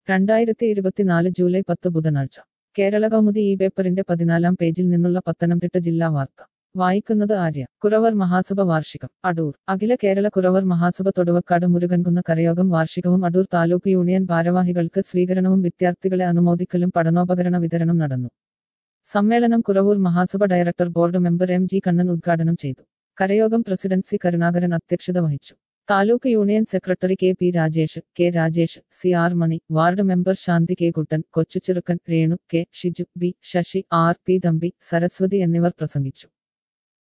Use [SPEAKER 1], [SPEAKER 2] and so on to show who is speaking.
[SPEAKER 1] രണ്ടായിരത്തി ഇരുപത്തിനാല് ജൂലൈ പത്ത് ബുധനാഴ്ച കേരള കൗമുദി ഈ പേപ്പറിന്റെ പതിനാലാം പേജിൽ നിന്നുള്ള പത്തനംതിട്ട ജില്ലാ വാർത്ത വായിക്കുന്നത് ആര്യ കുറവർ മഹാസഭ വാർഷികം അടൂർ അഖില കേരള കുറവർ മഹാസഭ തൊടുവക്കാട് മുരുകൻകുന്ന കരയോഗം വാർഷികവും അടൂർ താലൂക്ക് യൂണിയൻ ഭാരവാഹികൾക്ക് സ്വീകരണവും വിദ്യാർത്ഥികളെ അനുമോദിക്കലും പഠനോപകരണ വിതരണം നടന്നു സമ്മേളനം Kuravoor Mahasabha director board member M G Kannan ഉദ്ഘാടനം ചെയ്തു കരയോഗം പ്രസിഡന്റ് സി കരുണാകരൻ അധ്യക്ഷത വഹിച്ചു taluk union secretary K P Rajesh K Rajesh C R Mani ward member Shanthi K Kuttan Kochucherukkan Renu K Shiju B Sasi R P Thampi Saraswathi എന്നിവർ പ്രസംഗിച്ചു